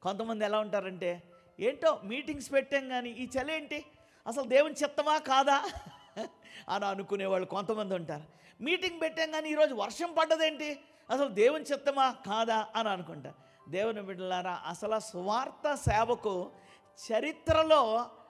కొంతమంది ఎలా ఉంటారంటే ఏంటో మీటింగ్స్ పెట్టాం కానీ ఈ చలి ఏంటి అసలు దేవుని చిత్తమా కాదా అని అనుకునేవాళ్ళు కొంతమంది ఉంటారు మీటింగ్ పెట్టాం కానీ ఈరోజు వర్షం పడ్డదేంటి అసలు దేవుని చిత్తమా కాదా అని అనుకుంటా దేవుని బిడ్డలారా అసలు ఆ సువార్త సేవకు చరిత్రలో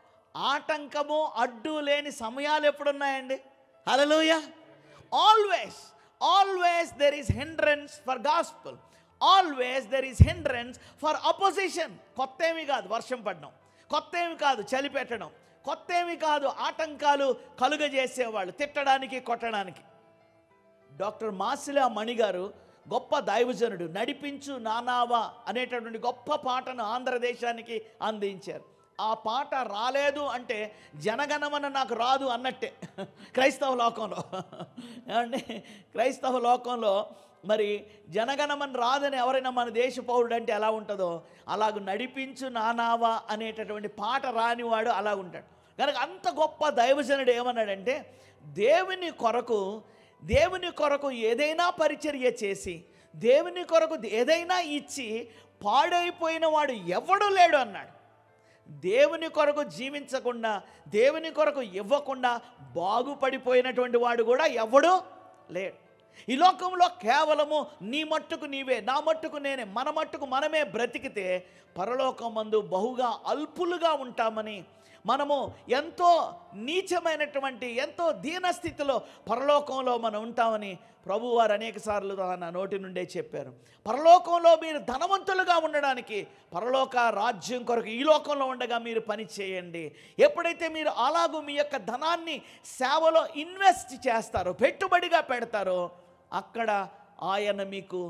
ఆటంకము అడ్డు లేని సమయాలు ఎప్పుడున్నాయండి hallelujah always always there is hindrance for gospel always there is hindrance for opposition కొత్త ఏమి కాదు వర్షం పడడం కొత్త ఏమి కాదు చలి పెట్టడం కొత్త ఏమి కాదు ఆటంకాలు కలుగజేసేవాళ్ళు తిట్టడానికి కొట్టడానికి డాక్టర్ మాసిలా మణి గారు గొప్ప దైవజనుడు నడిపించు నానావా అనేటటువంటి గొప్ప పాటను ఆంధ్రదేశానికి అందించారు ఆ పాట రాలేదు అంటే జనగణమన నాకు రాదు అన్నట్టే క్రైస్తవ లోకంలో ఏమండి క్రైస్తవ లోకంలో మరి జనగణమన రాదని ఎవరైనా మన దేశ పౌరుడు అంటే ఎలా ఉంటుందో అలాగ నడిపించు నానావా అనేటటువంటి పాట రానివాడు అలా ఉంటాడు కనుక అంత గొప్ప దైవజనుడు ఏమన్నాడంటే దేవుని కొరకు దేవుని కొరకు ఏదైనా పరిచర్య చేసి దేవుని కొరకు ఏదైనా ఇచ్చి పాడైపోయిన వాడు ఎవడు లేడు అన్నాడు దేవుని కొరకు జీవించకుండా దేవుని కొరకు ఇవ్వకుండా బాగుపడిపోయినటువంటి వాడు కూడా ఎవడు లేడు ఈ లోకంలో కేవలము నీ మట్టుకు నీవే నా మట్టుకు నేనే మన మట్టుకు మనమే బ్రతికితే పరలోకమందు బహుగా అల్పులుగా ఉంటామని మనము ఎంతో నీచమైనటువంటి ఎంతో దీనస్థితిలో పరలోకంలో మనం ఉంటామని ప్రభువారు అనేక సార్లు నా నోటి నుండే చెప్పారు పరలోకంలో మీరు ధనవంతులుగా ఉండడానికి పరలోక రాజ్యం కొరకు ఈ లోకంలో ఉండగా మీరు పని చేయండి ఎప్పుడైతే మీరు అలాగూ మీ యొక్క ధనాన్ని సేవలో ఇన్వెస్ట్ చేస్తారో పెట్టుబడిగా పెడతారో అక్కడ ఆయన మీకు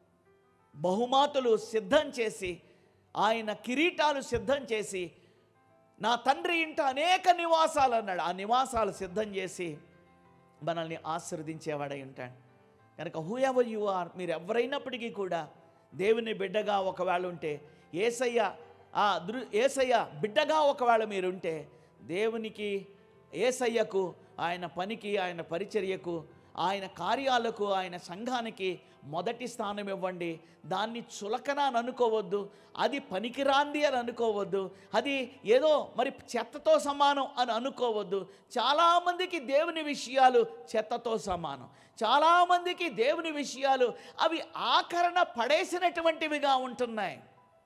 బహుమాతులు సిద్ధం చేసి ఆయన కిరీటాలు సిద్ధం చేసి నా తండ్రి ఇంట అనేక నివాసాలు అన్నాడు ఆ నివాసాలు సిద్ధం చేసి మనల్ని ఆశీర్వదించేవాడై ఉంటాడు కనుక హూ ఎవర్ యు ఆర్ మీరు ఎవరైనప్పటికీ కూడా దేవుని బిడ్డగా ఒకవేళ ఉంటే ఏసయ్య ఆ దృ ఏసయ్య బిడ్డగా ఒకవేళ మీరు ఉంటే దేవునికి ఏసయ్యకు ఆయన పనికి ఆయన పరిచర్యకు ఆయన కార్యాలకు ఆయన సంఘానికి మొదటి స్థానం ఇవ్వండి దాన్ని చులకన అని అనుకోవద్దు అది పనికిరాంది అని అనుకోవద్దు అది ఏదో మరి చెత్తతో సమానం అని అనుకోవద్దు చాలామందికి దేవుని విషయాలు చెత్తతో సమానం చాలామందికి దేవుని విషయాలు అవి ఆకరణ పడేసినటువంటివిగా ఉంటున్నాయి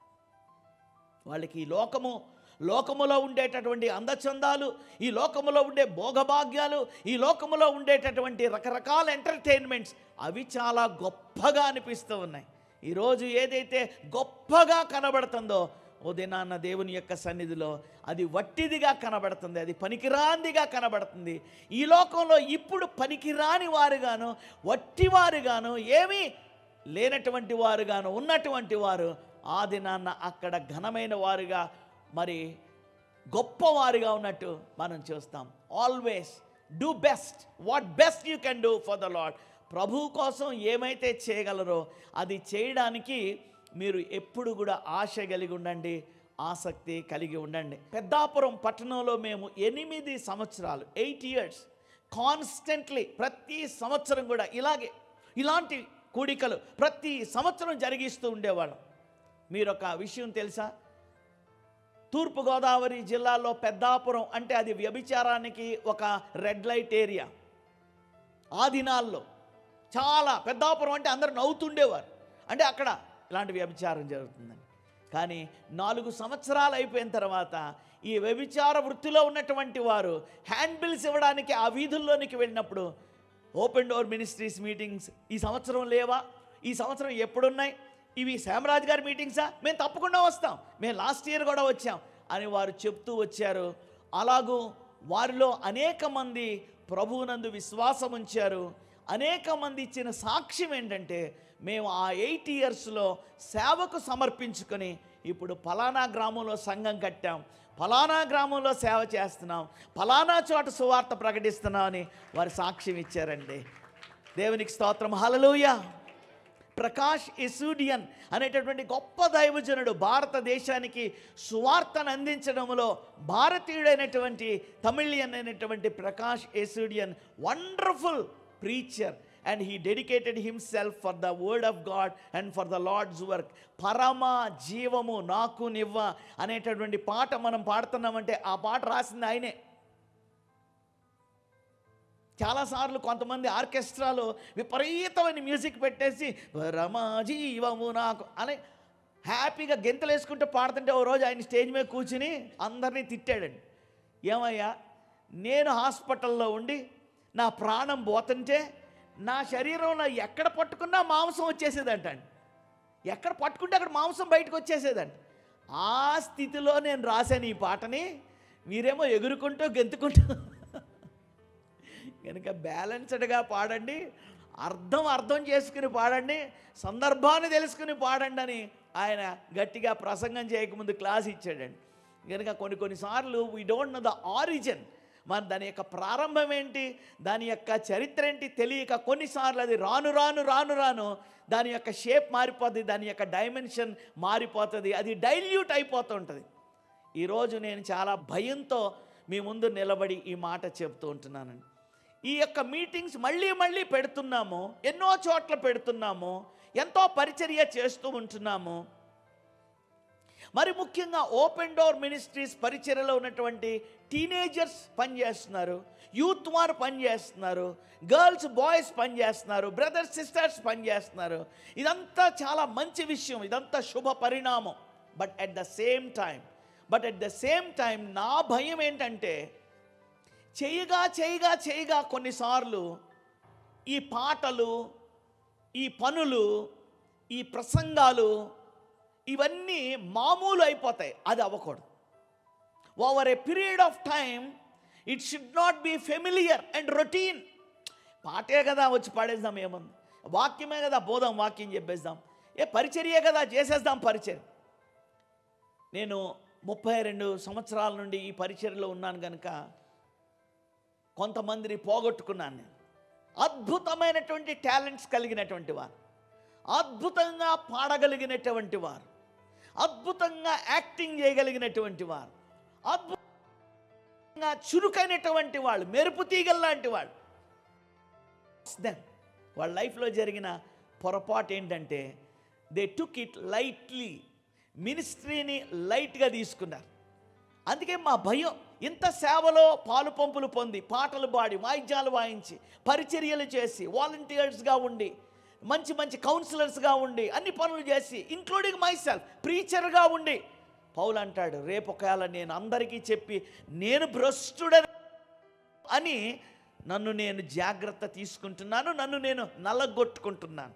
వాళ్ళకి ఈ లోకము లోకములో ఉండేటటువంటి అందచందాలు ఈ లోకములో ఉండే భోగభాగ్యాలు ఈ లోకములో ఉండేటటువంటి రకరకాల ఎంటర్టైన్మెంట్స్ అవి చాలా గొప్పగా అనిపిస్తూ ఉన్నాయి ఈరోజు ఏదైతే గొప్పగా కనబడుతుందో ఓ దినాన్న దేవుని యొక్క సన్నిధిలో అది వట్టిదిగా కనబడుతుంది అది పనికిరాందిగా కనబడుతుంది ఈ లోకంలో ఇప్పుడు పనికిరాని వారుగాను వట్టివారుగాను ఏమీ లేనటువంటి వారుగాను ఉన్నటువంటి వారు ఆ దినాన్న అక్కడ ఘనమైన వారుగా మరి గొప్పవారుగా ఉన్నట్టు మనం చూస్తాం always do best what best you can do for the lord ప్రభు కోసం ఏమైతే చేయగలరో అది చేయడానికి మీరు ఎప్పుడు కూడా ఆశ కలిగి ఉండండి ఆసక్తి కలిగి ఉండండి పెద్దాపురం పట్టణంలో మేము ఎనిమిది సంవత్సరాలు ఎయిట్ ఇయర్స్ కాన్స్టెంట్లీ ప్రతి సంవత్సరం కూడా ఇలాగే ఇలాంటి కూడికలు ప్రతి సంవత్సరం జరిగిస్తూ ఉండేవాళ్ళం మీరు ఒక విషయం తెలుసా తూర్పుగోదావరి జిల్లాలో పెద్దాపురం అంటే అది వ్యభిచారానికి ఒక రెడ్ లైట్ ఏరియా ఆ దినాల్లో చాలా పెద్దాపురం అంటే అందరూ నవ్వుతుండేవారు అంటే అక్కడ ఇలాంటి వ్యభిచారం జరుగుతుందని కానీ నాలుగు సంవత్సరాలు అయిపోయిన తర్వాత ఈ వ్యభిచార వృత్తిలో ఉన్నటువంటి వారు హ్యాండ్ బిల్స్ ఇవ్వడానికి ఆ వీధుల్లోనికి వెళ్ళినప్పుడు ఓపెన్ డోర్ మినిస్ట్రీస్ మీటింగ్స్ ఈ సంవత్సరం లేవా ఈ సంవత్సరం ఎప్పుడున్నాయి ఇవి శ్యామరాజ్ గారి మీటింగ్సా మేము తప్పకుండా వస్తాం మేము లాస్ట్ ఇయర్ కూడా వచ్చాం అని వారు చెప్తూ వచ్చారు అలాగూ వారిలో అనేక మంది ప్రభువునందు విశ్వాసం ఉంచారు అనేక మంది ఇచ్చిన సాక్ష్యం ఏంటంటే మేము ఆ ఎయిట్ ఇయర్స్లో సేవకు సమర్పించుకొని ఇప్పుడు ఫలానా గ్రామంలో సంఘం కట్టాం ఫలానా గ్రామంలో సేవ చేస్తున్నాం ఫలానా చోట సువార్త ప్రకటిస్తున్నాం అని వారు సాక్ష్యం ఇచ్చారండి దేవునికి స్తోత్రం హలలుయా ప్రకాష్ ఎసూడియన్ అనేటటువంటి గొప్ప దైవజనుడు భారతదేశానికి సువార్తను అందించడంలో భారతీయుడైనటువంటి తమిళియన్ అయినటువంటి ప్రకాష్ ఎసూడియన్ wonderful preacher and he dedicated himself for the word of God and for the lord's work పరమ జీవము నాకు నివ్వ అనేటటువంటి పాట మనం పాడుతున్నామంటే ఆ పాట రాసింది ఆయనే చాలాసార్లు కొంతమంది ఆర్కెస్ట్రాలో విపరీతమైన మ్యూజిక్ పెట్టేసి రమా జీవము నాకు అని హ్యాపీగా గెంతలు వేసుకుంటూ పాడుతుంటే ఓ రోజు ఆయన స్టేజ్ మీద కూర్చుని అందరినీ తిట్టాడండి ఏమయ్యా నేను హాస్పిటల్లో ఉండి నా ప్రాణం పోతుంటే నా శరీరంలో ఎక్కడ పట్టుకున్నా మాంసం వచ్చేసేదంటండి ఎక్కడ పట్టుకుంటే అక్కడ మాంసం బయటకు వచ్చేసేదంట ఆ స్థితిలో నేను రాశాను ఈ పాటని మీరేమో ఎగురుకుంటూ గెంతుకుంటూ కనుక బ్యాలెన్స్డ్గా పాడండి అర్థం అర్థం చేసుకుని పాడండి సందర్భాన్ని తెలుసుకుని పాడండి అని ఆయన గట్టిగా ప్రసంగం చేయకముందు క్లాస్ ఇచ్చాడండి కనుక కొన్ని కొన్నిసార్లు we don't know the origin మరి దాని యొక్క ప్రారంభం ఏంటి దాని యొక్క చరిత్ర ఏంటి తెలియక కొన్నిసార్లు అది రాను రాను రాను రాను దాని యొక్క షేప్ మారిపోతుంది దాని యొక్క డైమెన్షన్ మారిపోతుంది అది డైల్యూట్ అయిపోతూ ఉంటుంది ఈరోజు నేను చాలా భయంతో మీ ముందు నిలబడి ఈ మాట చెప్తూ ఉంటున్నానండి ఈ యొక్క మీటింగ్స్ మళ్ళీ మళ్ళీ పెడుతున్నాము ఎన్నో చోట్ల పెడుతున్నాము ఎంతో పరిచర్య చేస్తూ ఉంటున్నాము మరి ముఖ్యంగా ఓపెన్ డోర్ మినిస్ట్రీస్ పరిచర్యలో ఉన్నటువంటి టీనేజర్స్ పనిచేస్తున్నారు యూత్ వారు పనిచేస్తున్నారు గర్ల్స్ బాయ్స్ పనిచేస్తున్నారు బ్రదర్స్ సిస్టర్స్ పనిచేస్తున్నారు ఇదంతా చాలా మంచి విషయం ఇదంతా శుభ పరిణామం but at the same time but at the same time నా భయం ఏంటంటే చేయగా చేయగా చేయగా కొన్నిసార్లు ఈ పాటలు ఈ పనులు ఈ ప్రసంగాలు ఇవన్నీ మామూలు అయిపోతాయి అది అవ్వకూడదు over a period of time it should not be familiar and routine పాటే కదా వచ్చి పాడేద్దాం ఏముంది వాక్యమే కదా పోదాం వాక్యం చెప్పేద్దాం ఏ పరిచర్యే కదా చేసేద్దాం పరిచర్య నేను ముప్పై రెండు సంవత్సరాల నుండి ఈ పరిచర్యలో ఉన్నాను కనుక కొంతమందిని పోగొట్టుకున్నాను నేను అద్భుతమైనటువంటి టాలెంట్స్ కలిగినటువంటి వారు అద్భుతంగా పాడగలిగినటువంటి వారు అద్భుతంగా యాక్టింగ్ చేయగలిగినటువంటి వారు అద్భుతంగా చురుకైనటువంటి వాళ్ళు మెరుపు తీగల లాంటి వాళ్ళు దెన్ వాళ్ళ లైఫ్లో జరిగిన పొరపాటు ఏంటంటే దే టుక్ ఇట్ లైట్లీ మినిస్ట్రీని లైట్గా తీసుకున్నారు అందుకే మా భయం ఇంత సేవలో పాలు పంపులు పొంది పాటలు పాడి వాయిద్యాలు వాయించి పరిచర్యలు చేసి వాలంటీర్స్గా ఉండి మంచి మంచి కౌన్సిలర్స్గా ఉండి అన్ని పనులు చేసి ఇంక్లూడింగ్ మై సెల్ఫ్ ప్రీచర్గా ఉండి పౌలు అంటాడు రేపు ఒకవేళ నేను అందరికీ చెప్పి నేను భ్రష్టుడని అని నన్ను నేను జాగ్రత్త తీసుకుంటున్నాను నన్ను నేను నల్లగొట్టుకుంటున్నాను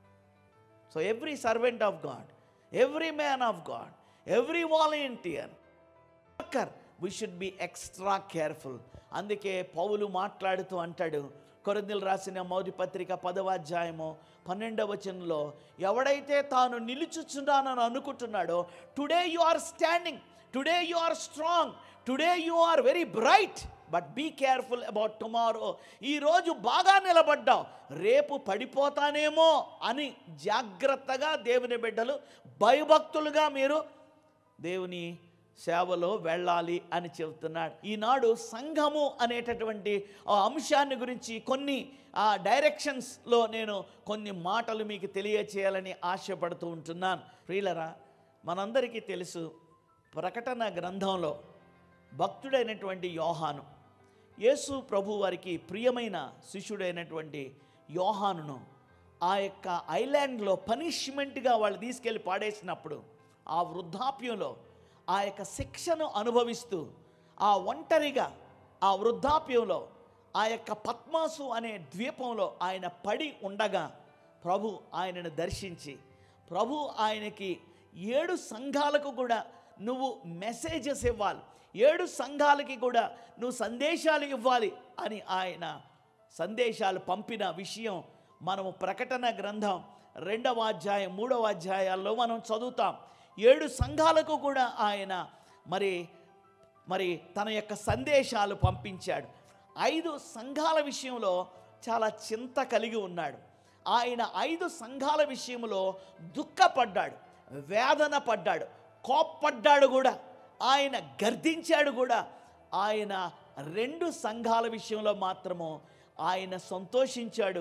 so every servant of God every man of God every volunteer worker we should be extra careful అందుకే పౌలు మాట్లాడుతూ అంటాడు కొరందిలు రాసిన మౌరి పత్రిక పదవ అధ్యాయము పన్నెండవ వచనంలో ఎవడైతే తాను నిలుచుచున్నానని అనుకుంటున్నాడో today you are standing today you are strong today you are very bright but be careful about tomorrow ఈరోజు బాగా నిలబడ్డావు రేపు పడిపోతానేమో అని జాగ్రత్తగా దేవుని బిడ్డలు భయభక్తులుగా మీరు దేవుని సేవలో వెళ్ళాలి అని చెబుతున్నాడు ఈనాడు సంఘము అనేటటువంటి ఆ అంశాన్ని గురించి కొన్ని ఆ డైరెక్షన్స్లో నేను కొన్ని మాటలు మీకు తెలియచేయాలని ఆశపడుతూ ఉంటున్నాను ప్రియులరా మనందరికీ తెలుసు ప్రకటన గ్రంథంలో భక్తుడైనటువంటి యోహాను యేసు ప్రభు వారికి ప్రియమైన శిష్యుడైనటువంటి యోహానును ఆ యొక్క ఐలాండ్లో పనిష్మెంట్గా వాళ్ళు తీసుకెళ్ళి పాడేసినప్పుడు ఆ వృద్ధాప్యంలో ఆ యొక్క శిక్షను అనుభవిస్తూ ఆ ఒంటరిగా ఆ వృద్ధాప్యంలో ఆ యొక్క పద్మాసు అనే ద్వీపంలో ఆయన పడి ఉండగా ప్రభు ఆయనను దర్శించి ప్రభు ఆయనకి ఏడు సంఘాలకు కూడా నువ్వు మెసేజెస్ ఇవ్వాలి ఏడు సంఘాలకి కూడా నువ్వు సందేశాలు ఇవ్వాలి అని ఆయన సందేశాలు పంపిన విషయం మనము ప్రకటన గ్రంథం రెండవ అధ్యాయం మూడవ అధ్యాయాల్లో మనం చదువుతాం ఏడు సంఘాలకు కూడా ఆయన మరి మరి తన యొక్క సందేశాలు పంపించాడు ఐదు సంఘాల విషయంలో చాలా చింత కలిగి ఉన్నాడు ఆయన ఐదు సంఘాల విషయంలో దుఃఖపడ్డాడు వేదన పడ్డాడు కోప్పడ్డాడు కూడా ఆయన గర్దించాడు కూడా ఆయన రెండు సంఘాల విషయంలో మాత్రము ఆయన సంతోషించాడు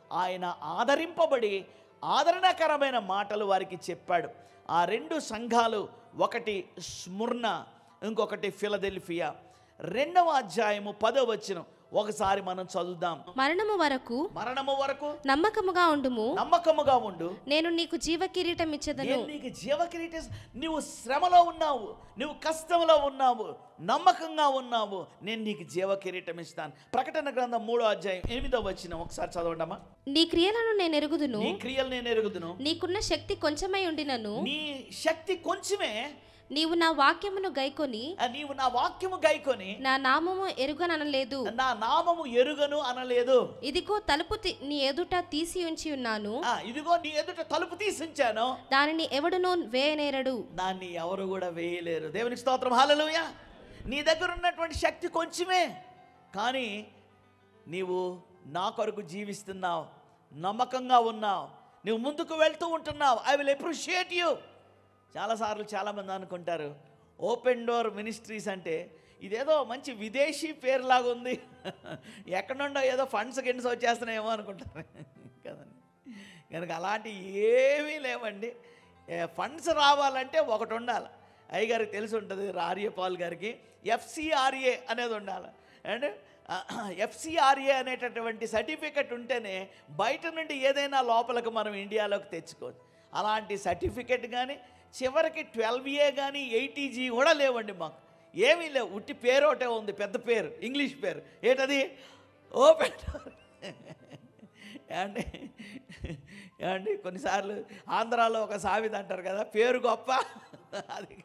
ఆయన ఆదరింపబడి ఆదరణకరమైన మాటలు వారికి చెప్పాడు ఆ రెండు సంఘాలు ఒకటి స్ముర్ణ ఇంకొకటి ఫిలదెల్ఫియా రెండవ అధ్యాయము పదో వచనం ఒకసారి మనం చదువుదాం మరణము వరకు మరణము వరకు నమ్మకముగా ఉండుము నమ్మకముగా ఉండు నేను నీకు జీవ కిరీటం ఇచ్చదను నేను నీకు జీవకిరీటం నువ్వు శ్రమలో ఉన్నావు నువ్వు కష్టంలో ఉన్నావు నమ్మకంగా ఉన్నావు నేను నీకు జీవ కిరీటం ఇస్తాను ప్రకటన గ్రంథం మూడో అధ్యాయం ఎనిమిదో వచ్చిన ఒకసారి చదవండమ్మా నీ క్రియలను నేను ఎరుగుదును నీ క్రియలు నేను ఎరుగుదును నీకున్న శక్తి కొంచెమై ఉండినను నీ శక్తి కొంచెమే నీవు నా వాక్యమును గైకొని ఆ, నీవు నా వాక్యము గైకొని నా నామము ఎరుగననలేదు నా నామము ఎరుగను అనలేదు ఇదిగో తలుపు తి- నీ ఎదుట తీసి ఉంచి ఉన్నాను ఆ, ఇదిగో నీ ఎదుట తలుపు తీసించాను దానిని ఎవడునూ వేయనేరడు దాన్ని ఎవరు కూడా వేయలేరు దేవునికి స్తోత్రం హాలలుయ నీ దగ్గర ఉన్నటువంటి శక్తి కొంచెమే కానీ నీవు నా కొరకు జీవిస్తున్నావు నమ్మకంగా ఉన్నావు నువ్వు ముందుకు వెళ్తూ ఉంటున్నావు ఐ విల్ అప్రిషియేట్ యూ చాలాసార్లు చాలామంది అనుకుంటారు ఓపెన్ డోర్ మినిస్ట్రీస్ అంటే ఇదేదో మంచి విదేశీ పేరులాగా ఉంది ఎక్కడ నుండో ఏదో ఫండ్స్ గిన్స్ వచ్చేస్తున్నాయేమో అనుకుంటారు కదండి కనుక అలాంటి ఏమీ లేవండి ఫండ్స్ రావాలంటే ఒకటి ఉండాలి అయ్యగారికి తెలిసి ఉంటుంది ఆర్యపాల్ గారికి ఎఫ్సిఆర్ఏ అనేది ఉండాలి అండ్ ఎఫ్సిఆర్ఏ అనేటటువంటి సర్టిఫికెట్ ఉంటేనే బయట నుండి ఏదైనా లోపలికి మనం ఇండియాలోకి తెచ్చుకోవచ్చు అలాంటి సర్టిఫికెట్ కానీ చివరికి ట్వెల్వ్ ఏ కానీ ఎయిటీజీ కూడా లేవండి మాకు ఏమీ లేవు ఉట్టి పేరు ఒకటే ఉంది పెద్ద పేరు ఇంగ్లీష్ పేరు ఏంటది ఓపెన్ ఏమండి ఏమండి కొన్నిసార్లు ఆంధ్రాలో ఒక సామెత అంటారు కదా పేరు గొప్ప అది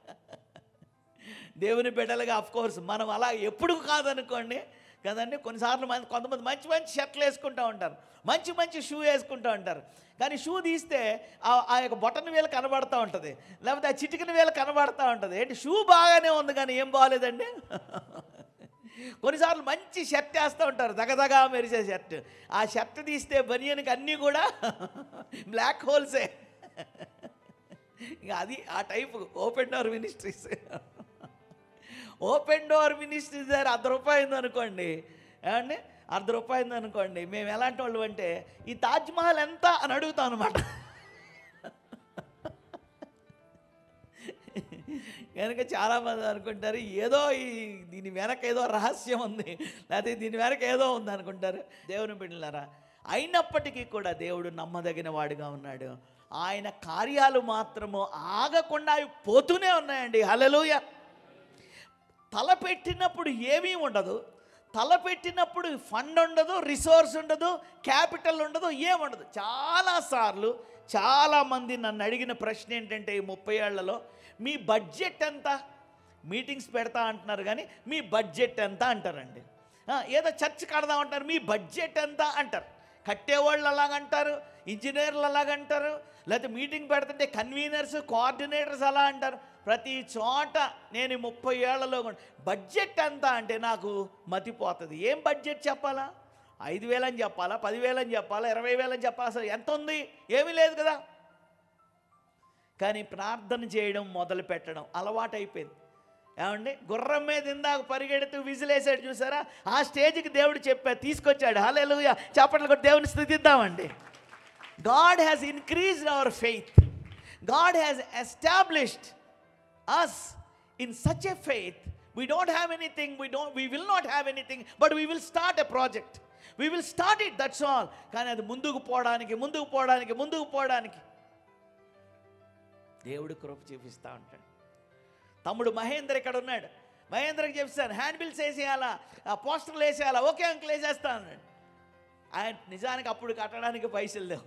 దేవుని బిడ్డలుగా అఫ్ కోర్స్ మనం అలా ఎప్పుడు కాదనుకోండి కదండి కొన్నిసార్లు మంది కొంతమంది మంచి మంచి షర్ట్లు వేసుకుంటూ ఉంటారు మంచి మంచి షూ వేసుకుంటూ ఉంటారు కానీ షూ తీస్తే ఆ- ఆ యొక్క బొటన్ వేలు కనబడుతూ ఉంటుంది లేకపోతే ఆ చిటికిన వేలు కనబడుతూ ఉంటుంది ఏంటి షూ బాగానే ఉంది కానీ ఏం బాగాలేదండి కొన్నిసార్లు మంచి షర్ట్ వేస్తూ ఉంటారు దగదగా మెరిసే షర్ట్ ఆ షర్ట్ తీస్తే బనియన్కి అన్నీ కూడా బ్లాక్ హోల్సే ఇంకా అది ఆ type open door ministries open door ministry దగ్గర అర్ధ రూపాయి ఉందనుకోండి ఏమండి అర్ధ రూపాయి ఉందనుకోండి మేము ఎలాంటి వాళ్ళు అంటే ఈ తాజ్మహల్ ఎంత అని అడుగుతాం అనమాట కనుక చాలామంది అనుకుంటారు ఏదో ఈ దీని వెనక ఏదో రహస్యం ఉంది లేకపోతే దీని వెనక ఏదో ఉంది అనుకుంటారు దేవుని బిడ్డలారా అయినప్పటికీ కూడా దేవుడు నమ్మదగిన వాడుగా ఉన్నాడు ఆయన కార్యాలు మాత్రము ఆగకుండా అవి పోతూనే ఉన్నాయండి హలలుయ తలపెట్టినప్పుడు ఏమీ ఉండదు తలపెట్టినప్పుడు ఫండ్ ఉండదు రిసోర్స్ ఉండదు క్యాపిటల్ ఉండదు ఏముండదు చాలాసార్లు చాలామంది నన్ను అడిగిన ప్రశ్న ఏంటంటే ఈ ముప్పై ఏళ్లలో మీ బడ్జెట్ ఎంత మీటింగ్స్ పెడతా అంటున్నారు కానీ మీ బడ్జెట్ ఎంత అంటారండి ఆ, ఏదో చర్చ్ కడదాం అంటారు మీ బడ్జెట్ ఎంత అంటారు కట్టేవాళ్ళు అలాగంటారు ఇంజనీర్లు అలాగంటారు లేకపోతే మీటింగ్ పెడుతుంటే కన్వీనర్స్ కోఆర్డినేటర్స్ అలా అంటారు ప్రతి చోట నేను ఈ ముప్పై ఏళ్లలో కూడా బడ్జెట్ ఎంత అంటే నాకు మతిపోతుంది ఏం బడ్జెట్ చెప్పాలా ఐదు వేలని చెప్పాలా పదివేలని చెప్పాలా ఇరవై వేలని చెప్పాలా అసలు ఎంత ఉంది ఏమీ లేదు కదా కానీ ప్రార్థన చేయడం మొదలు పెట్టడం అలవాటైపోయింది ఏమండి గుర్రం మీద ఇందాక పరిగెడుతూ విజిలేసాడు చూసారా ఆ స్టేజ్కి దేవుడు చెప్పా తీసుకొచ్చాడు హల్లెలూయా చప్పట్లు కూడా దేవుని స్థుతిద్దామండి God has increased our faith God has established us in such a faith we don't have anything we don't we will not have anything but we will start a project we will start it that's all కానీ అది ముందుకు పోవడానికి ముందుకు పోవడానికి ముందుకు పోవడానికి దేవుడు కృప చూపిస్తూ ఉంటాడు తమ్ముడు మహేంద్ర ఇక్కడ ఉన్నాడు మహేంద్రకి చెప్తాను హ్యాండ్ బిల్స్ వేసేయాలా ఆ పోస్టర్లు వేసేయాలా ఓకే అంకుల్ వేసేస్తా అన్నాడు ఆయన నిజానికి అప్పుడు కట్టడానికి పైసలు లేవు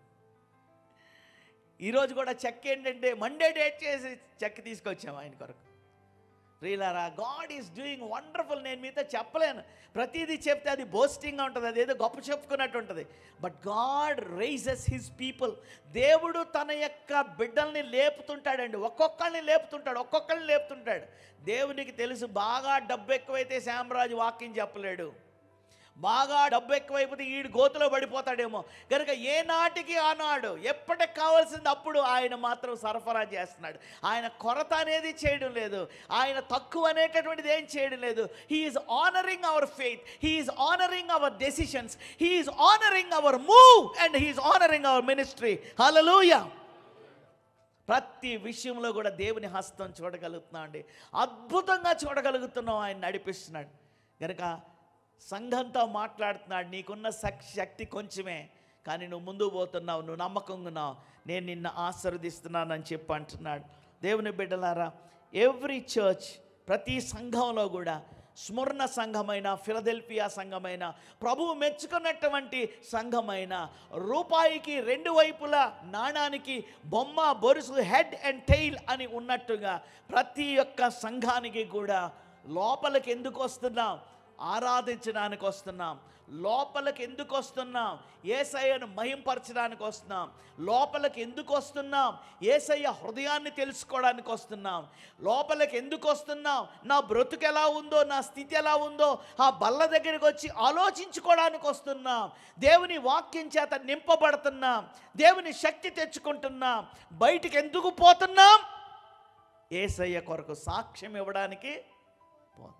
ఈరోజు కూడా చెక్ ఏంటంటే మండే డేట్ చేసి చెక్ తీసుకొచ్చాము ఆయన కొరకు రీలారా గాడ్ ఈస్ డూయింగ్ వండర్ఫుల్ నేను మీతో చెప్పలేను ప్రతిదీ చెప్తే అది బోస్టింగ్గా ఉంటుంది అది ఏదో గొప్ప చెప్పుకున్నట్టు ఉంటుంది but God raises his people దేవుడు తన యొక్క బిడ్డల్ని లేపుతుంటాడండి ఒక్కొక్కరిని లేపుతుంటాడు ఒక్కొక్కరిని లేపుతుంటాడు దేవునికి తెలుసు బాగా డబ్బు ఎక్కువైతే శామరాజు వాక్యం చెప్పలేడు బాగా డబ్బు ఎక్కువైపోతే ఈడు గోతులో పడిపోతాడేమో కనుక ఏ నాటికి ఆనాడు ఎప్పటికి కావాల్సింది అప్పుడు ఆయన మాత్రం సరఫరా చేస్తున్నాడు ఆయన కొరత అనేది చేయడం లేదు ఆయన తక్కువ అనేటటువంటిది ఏం చేయడం లేదు he is honouring our faith he is honouring our decisions he is honouring our move and he is honouring our ministry hallelujah ప్రతి విషయంలో కూడా దేవుని హస్తం చూడగలుగుతున్నాం అండి అద్భుతంగా చూడగలుగుతున్నాం ఆయన నడిపిస్తున్నాడు కనుక సంఘంతో మాట్లాడుతున్నాడు నీకున్న శక్- శక్తి కొంచెమే కానీ నువ్వు ముందుకు పోతున్నావు నువ్వు నమ్మకంగా ఉన్నావు నేను నిన్ను ఆశీర్వదిస్తున్నానని చెప్పి అంటున్నాడు దేవుని బిడ్డలారా ఎవ్రీ చర్చ్ ప్రతి సంఘంలో కూడా స్మరణ సంఘమైన ఫిలదెల్ఫియా సంఘమైన ప్రభువు మెచ్చుకున్నటువంటి సంఘమైన రూపాయికి రెండు వైపుల నాణానికి బొమ్మ బొరుసు హెడ్ అండ్ టెయిల్ అని ఉన్నట్టుగా ప్రతి ఒక్క సంఘానికి కూడా లోపలికి ఎందుకు వస్తున్నాం ఆరాధించడానికి వస్తున్నాం లోపలికి ఎందుకు వస్తున్నాం ఏసయ్యను మహింపరచడానికి వస్తున్నాం లోపలికి ఎందుకు వస్తున్నాం ఏసయ్య హృదయాన్ని తెలుసుకోవడానికి వస్తున్నాం లోపలికి ఎందుకు వస్తున్నాం నా బ్రతుకు ఎలా ఉందో నా స్థితి ఎలా ఉందో ఆ బల్ల దగ్గరికి వచ్చి ఆలోచించుకోవడానికి వస్తున్నాం దేవుని వాక్యం చేత నింపబడుతున్నాం దేవుని శక్తి తెచ్చుకుంటున్నాం బయటికి ఎందుకు పోతున్నాం ఏసయ్య కొరకు సాక్ష్యం ఇవ్వడానికి పోతున్నాం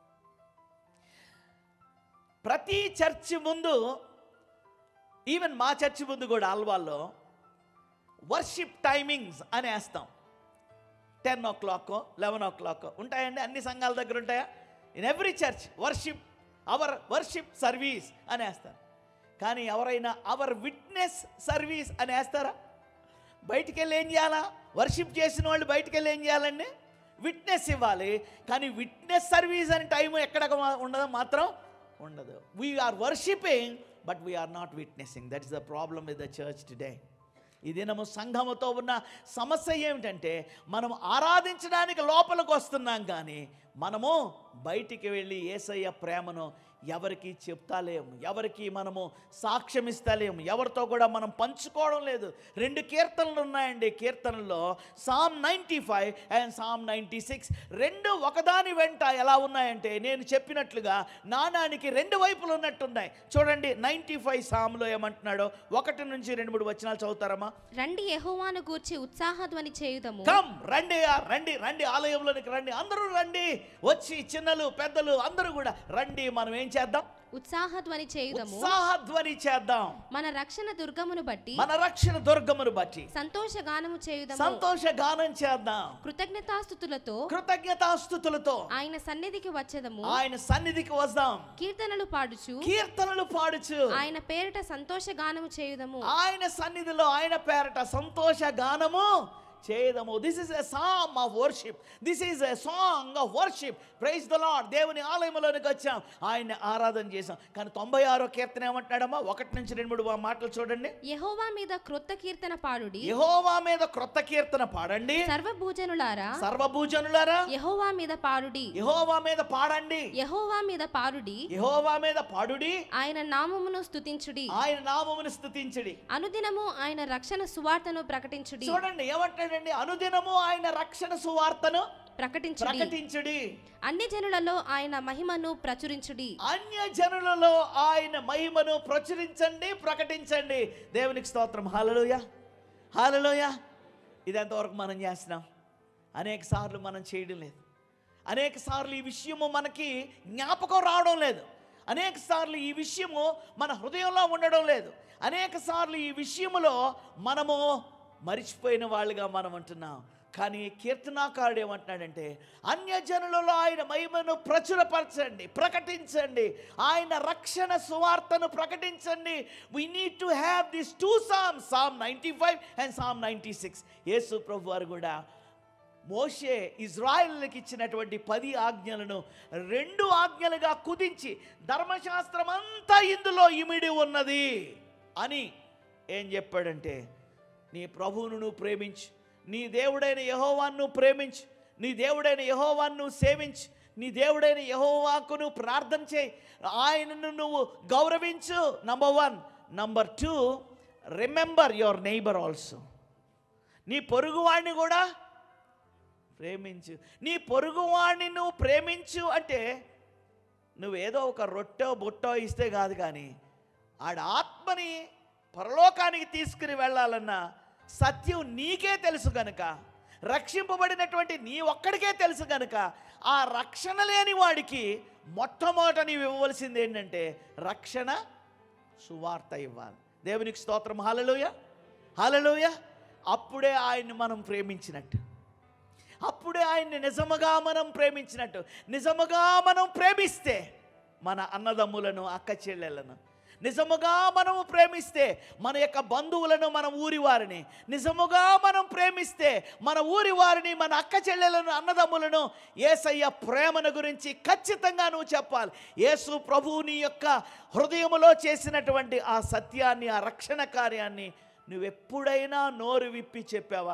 ప్రతి చర్చి ముందు ఈవెన్ మా చర్చి ముందు కూడా అల్వాల్లో వర్షిప్ టైమింగ్స్ అని వేస్తాం ten o'clock eleven o'clock ఉంటాయండి అన్ని సంఘాల దగ్గర ఉంటాయా in every church worship hour worship service అని వేస్తారు కానీ ఎవరైనా అవర్ విట్నెస్ సర్వీస్ అని వేస్తారా బయటికి వెళ్ళి ఏం చేయాలా వర్షిప్ చేసిన వాళ్ళు బయటికి వెళ్ళి ఏం చేయాలండి విట్నెస్ ఇవ్వాలి కానీ విట్నెస్ సర్వీస్ అని టైం ఎక్కడ ఉండదు మాత్రం ఉండదు we are worshipping but we are not witnessing that is the problem with the church today ఈ దినము సంఘముతో ఉన్న సమస్య ఏమిటంటే మనం ఆరాధించడానికి లోపలికి వస్తున్నాం కానీ మనము బయటికి వెళ్ళి ఏసయ్య ప్రేమను ఎవరికి చెప్తాలేము ఎవరికి మనము సాక్ష్యం ఇస్తలేము ఎవరితో కూడా మనం పంచుకోవడం లేదు రెండు కీర్తనలు ఉన్నాయండి కీర్తనల్లో psalm ninety five and psalm ninety six రెండు ఒకదాని వెంట ఎలా ఉన్నాయంటే నేను చెప్పినట్లుగా నాణానికి రెండు వైపులు ఉన్నట్టున్నాయి చూడండి నైంటీ ఫైవ్ సామ్లో ఏమంటున్నాడో ఒకటి నుంచి రెండు మూడు వచనాలు చదువుతారమ్మా రండి యెహోవాను గూర్చి ఉత్సాహధ్వని చేయుదము కమ్ రండి ఆ, రండి రండి ఆలయంలోనికి రండి అందరూ రండి వచ్చి చిన్నలు పెద్దలు అందరూ కూడా రండి మనం ఏం చేద్దాం ఉత్సాహధ్వని చేయుదము ఉత్సాహధ్వని చేద్దాం మన రక్షణ దుర్గమును బట్టి మన రక్షణ దుర్గమును బట్టి సంతోష గానము చేయుదము సంతోష గానం చేద్దాం కృతజ్ఞతాస్థుతులతో కృతజ్ఞతాస్థుతులతో ఆయన సన్నిధికి వచ్చేదము ఆయన సన్నిధికి వద్దాం కీర్తనలు పాడుచు కీర్తనలు పాడుచు ఆయన పేరిట సంతోష గానము చేయుదము ఆయన సన్నిధిలో ఆయన పేరట సంతోష గానము చేయదము this is a song of worship this is a song of worship praise the lord దేవుని ఆలయంలోనికి వచ్చాం ఆయన్ని ఆరాధన చేసాం కానీ తొంభై ఆరో కీర్తన ఏమంటున్నాడమ్మా ఒకటి నుంచి రెండు మూడు మాటలు చూడండి యెహోవా మీద క్రొత్త కీర్తన పాడుడి యెహోవా మీద క్రొత్త కీర్తన పాడండి సర్వభూజనులారా సర్వభూజనులారా యెహోవా మీద పాడుడి యెహోవా మీద పాడండి యెహోవా మీద పాడుడి యెహోవా మీద పాడుడి ఆయన నామమును స్తుతించుడి ఆయన నామమును స్తుతించడి అనుదినము ఆయన రక్షణ సువార్తను ప్రకటించుడి చూడండి ఏమంటాడండి అనుదినము ఆయన రక్షణ సువార్తను ప్రకటించుడి ప్రకటించుడి అన్ని జనులలో ఆయన మహిమను ప్రచురించుడి అన్య జనులలో ఆయన మహిమను ప్రచురించండి ప్రకటించండి దేవునికి స్తోత్రం హాలలోయ హాలలోయ ఇది ఎంతవరకు మనం చేస్తున్నాం అనేక సార్లు మనం చేయడం లేదు అనేక సార్లు ఈ విషయము మనకి జ్ఞాపకం రావడం లేదు అనేక సార్లు ఈ విషయము మన హృదయంలో ఉండడం లేదు అనేక సార్లు ఈ విషయములో మనము మరిచిపోయిన వాళ్ళుగా మనం అంటున్నాం కానీ కీర్తనాకారుడు ఏమంటున్నాడంటే అన్యజనులలో ఆయన మహిమను ప్రచురపరచండి ప్రకటించండి ఆయన రక్షణ సువార్తను ప్రకటించండి we need to have this two psalm psalm ninety five and psalm ninety six యేసు ప్రభు వారు కూడా మోషే ఇజ్రాయిల్కి ఇచ్చినటువంటి పది ఆజ్ఞలను రెండు ఆజ్ఞలుగా కుదించి ధర్మశాస్త్రం అంతా ఇందులో ఇమిడి ఉన్నది అని ఏం చెప్పాడంటే నీ ప్రభువును నువ్వు ప్రేమించు నీ దేవుడైన యహోవాను ప్రేమించు నీ దేవుడైన యహోవాను సేవించు నీ దేవుడైన యహోవాకు నువ్వు ప్రార్థన చేయి ఆయనను నువ్వు గౌరవించు number one number two remember your neighbour also నీ పొరుగువాడిని కూడా ప్రేమించు నీ పొరుగువాడిని నువ్వు ప్రేమించు అంటే నువ్వేదో ఒక రొట్టె బుట్టో ఇస్తే కాదు కానీ ఆడ ఆత్మని పరలోకానికి తీసుకుని వెళ్ళాలన్న సత్యం నీకే తెలుసు గనుక రక్షింపబడినటువంటి నీ ఒక్కడికే తెలుసు గనుక ఆ రక్షణ లేని వాడికి మొట్టమొదట నీవు ఇవ్వవలసింది ఏంటంటే రక్షణ సువార్త ఇవ్వాలి దేవునికి స్తోత్రం హలలోయ హలలోయ అప్పుడే ఆయన్ని మనం ప్రేమించినట్టు అప్పుడే ఆయన్ని నిజముగా మనం ప్రేమించినట్టు నిజముగా మనం ప్రేమిస్తే మన అన్నదమ్ములను అక్క చెల్లెలను నిజముగా మనము ప్రేమిస్తే మన యొక్క బంధువులను మన ఊరి వారిని నిజముగా మనం ప్రేమిస్తే మన ఊరి వారిని మన అక్క చెల్లెలను అన్నదమ్ములను ఏసయ్య ప్రేమను గురించి ఖచ్చితంగా నువ్వు చెప్పాలి యేసు ప్రభువు నీ యొక్క హృదయములో చేసినటువంటి ఆ సత్యాన్ని ఆ రక్షణ కార్యాన్ని నువ్వెప్పుడైనా నోరు విప్పి చెప్పావా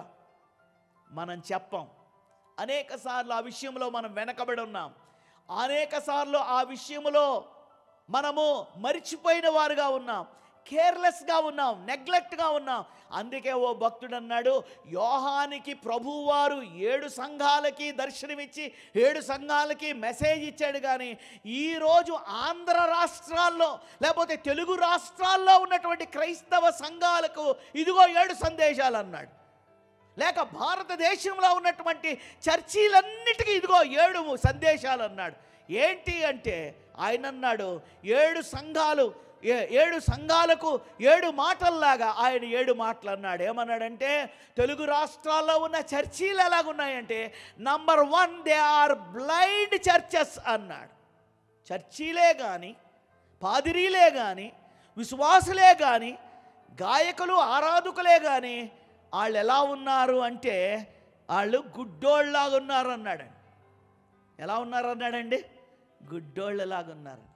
మనం చెప్పం అనేక సార్లు ఆ విషయంలో మనం వెనకబడి ఉన్నాం అనేక సార్లు ఆ విషయంలో మనము మరిచిపోయిన వారుగా ఉన్నాం కేర్లెస్గా ఉన్నాం నెగ్లెక్ట్గా ఉన్నాం అందుకే ఓ భక్తుడు అన్నాడు యోహానికి ప్రభువారు ఏడు సంఘాలకి దర్శనమిచ్చి ఏడు సంఘాలకి మెసేజ్ ఇచ్చాడు కానీ ఈరోజు ఆంధ్ర రాష్ట్రాల్లో లేకపోతే తెలుగు రాష్ట్రాల్లో ఉన్నటువంటి క్రైస్తవ సంఘాలకు ఇదిగో ఏడు సందేశాలు అన్నాడు లేక భారతదేశంలో ఉన్నటువంటి చర్చీలన్నిటికీ ఇదిగో ఏడు సందేశాలు అన్నాడు ఏంటి అంటే ఆయన అన్నాడు ఏడు సంఘాలు ఏ- ఏడు సంఘాలకు ఏడు మాటల్లాగా ఆయన ఏడు మాటలు అన్నాడు ఏమన్నాడంటే తెలుగు రాష్ట్రాల్లో ఉన్న చర్చీలు ఎలాగున్నాయంటే number one they are blind churches అన్నాడు చర్చీలే కానీ పాదిరీలే కానీ విశ్వాసులే కానీ గాయకులు ఆరాధకులే కానీ వాళ్ళు ఎలా ఉన్నారు అంటే వాళ్ళు గుడ్డోళ్ళలాగా ఉన్నారు అన్నాడు ఎలా ఉన్నారు అన్నాడండి గుడ్డోళ్ళలాగా ఉన్నారు